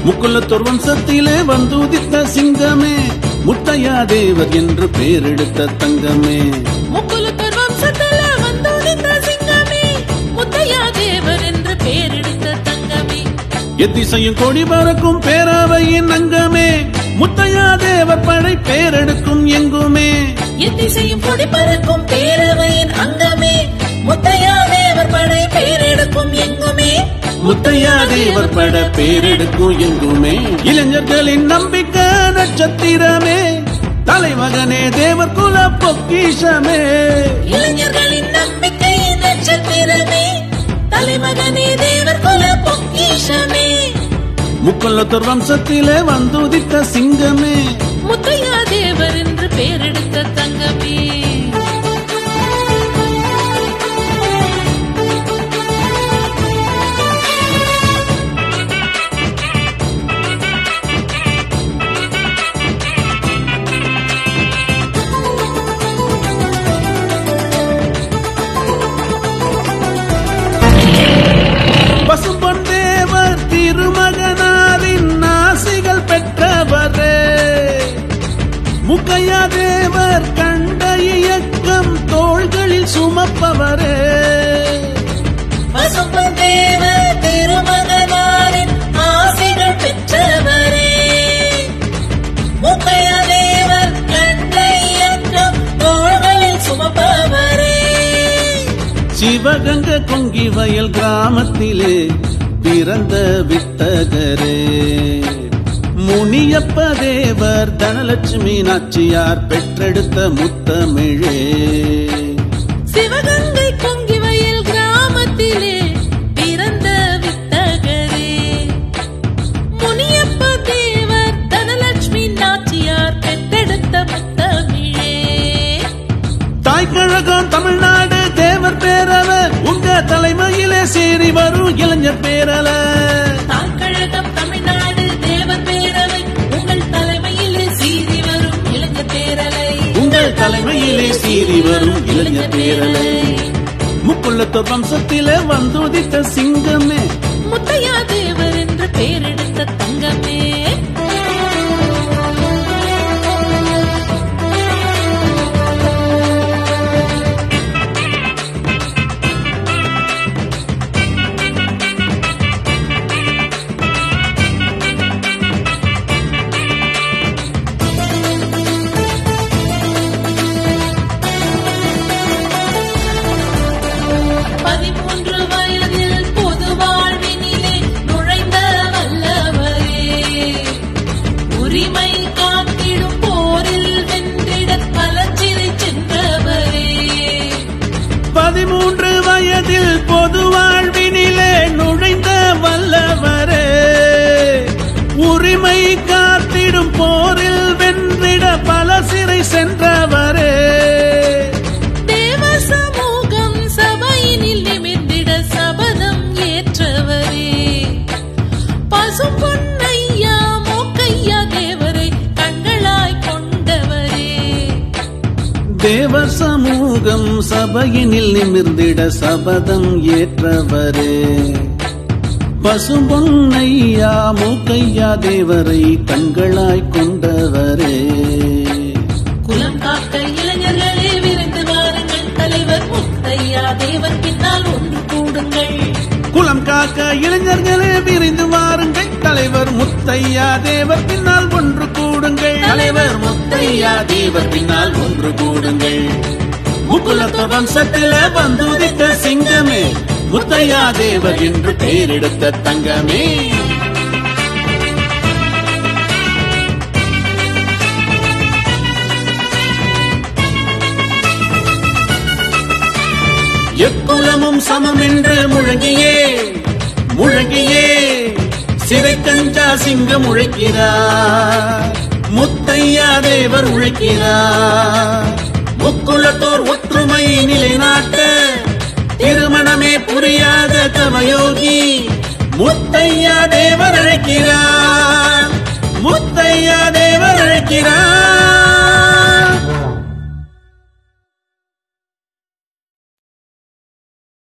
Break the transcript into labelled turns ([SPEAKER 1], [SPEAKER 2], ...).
[SPEAKER 1] முக்குலத்தோர் வம்சத்திலே வந்துதித்த சிங்கமே முத்தையா தேவர் என்று பேரெடுத்த தங்கமே
[SPEAKER 2] முக்குலத்தர் வம்சத்துல வந்தோடித்த சிங்கமே முத்தையா தேவர் என்று பேரெடுத்த தங்கமே
[SPEAKER 1] எத்திசையும் கொடி பறக்கும் பேராவையின் அங்கமே முத்தையா தேவர் படை பேரெடுக்கும் எங்குமே
[SPEAKER 2] எத்திசையும் கொடி பறக்கும் பேரவையின் அங்கமே முத்தையா தேவர் படை பேரெடுக்கும் எங்குமே
[SPEAKER 1] முத்தையா தேவர் பட பேரெடுக்கும் எங்குமே இளைஞர்களின் நம்பிக்கை நட்சத்திரமே தலைமகனே தேவர் குல பொக்கிஷமே
[SPEAKER 2] இளைஞர்களின் நம்பிக்கை நட்சத்திரமே தலைமகனே தேவர் குல பொக்கிஷமே
[SPEAKER 1] முக்கொல்லத்தோர் வம்சத்திலே வந்துதித்த சிங்கமே
[SPEAKER 2] முத்தையா தேவர் என்று பேரெடுத்த தங்கமே
[SPEAKER 1] பசும்பொன் தேவர் திருமகனாரின் ஆசிகள் பெற்றவரே முக்கையா தேவர் கண்ட இயக்கம் தோள்களில் சுமப்பவரே
[SPEAKER 2] பசும்பன் தேவர் திருமகனாரின் ஆசைகள் பெற்றவரே முக்கையா தேவர் கண்ட இயக்கம் தோள்களில் சுமப்பவரே
[SPEAKER 1] சிவகங்க கொங்கி வயல் கிராமத்திலே பிறந்த வித்தகரே முனியப்ப தேவர் தனலட்சுமி நாச்சியார் பெற்றெடுத்த முத்தமிழே
[SPEAKER 2] சிவகங்கை பொங்கி வயல் கிராமத்திலே பிறந்த வித்தகரே முனியப்ப தேவர் தனலட்சுமி நாச்சியார் பெற்றெடுத்த முத்தமிழே
[SPEAKER 1] தாய்க்கழகம் தமிழ்நாடு தேவர் பேரவர் உங்க தலைமையிலே சேரி வரும் இளைஞர் பேரல
[SPEAKER 2] தாக்கழகம் தமிழ்நாடு தேவர் பேரவை உங்கள் தலைமையிலே சீறி வரும் இளைஞர் பேரலை
[SPEAKER 1] உங்கள் தலைமையிலே சீறி வரும் இளைஞர் பேரலை முக்குள்ளத்தோர் வம்சத்திலே வந்துதித்த சிங்கமே
[SPEAKER 2] முத்தையா தேவர் என்று பேரெடுத்த தங்கமே பதிமூன்று வயதில் பொது வாழ்வினிலே நுழைந்த வல்லவரே உரிமை காத்திடும் போரில் வென்றிட பலச்சிறை சென்றவரே
[SPEAKER 1] பதிமூன்று வயதில் பொது வாழ்வினிலே நுழைந்த வல்லவரே உரிமை காத்திடும் போரில் வென்றிட பல சிறை சென்றவரே
[SPEAKER 2] தேவ சமூகம் சபையினில் நிமிர்ந்திட சபதம் ஏற்றவரே பசும் பொன்னையா மோக்கையா தேவரை கண்களாய் கொண்டவரே
[SPEAKER 1] தேவ சமூகம் சபையினில் நிமிர்ந்திட சபதம் ஏற்றவரே பசும்பொன்னையா மூக்கையா தேவரை கண்களாய் கொண்டவரே
[SPEAKER 2] குலம் காக்க இளைஞர்களே விரைந்து வாருங்கள் தலைவர் முத்தையா தேவர் பின்னால் ஒன்று கூடுங்கள்
[SPEAKER 1] குலம் காக்க இளைஞர்களே விரிந்து வாருங்கள் தலைவர் முத்தையா தேவர் பின்னால் ஒன்று கூடுங்கள் தலைவர் முத்தையா தேவர் பின்னால் ஒன்று கூடுங்கள் முக்குலத்த வம்சத்தில வந்துதித்த சிங்கமே முத்தையா தேவர் என்று பெயரெடுத்த தங்கமே எக்குலமும் சமம் என்று முழங்கியே முழங்கியே சிறை கஞ்சா சிங்கம் உழைக்கிறார் முத்தையா தேவர் உழைக்கிறார் முக்குலத்தோர் ஒற்றுமை நிலைநாட்ட திருமணமே புரியாத தவயோகி முத்தையா தேவர் அழைக்கிறார் முத்தையா தேவர் அழைக்கிறார்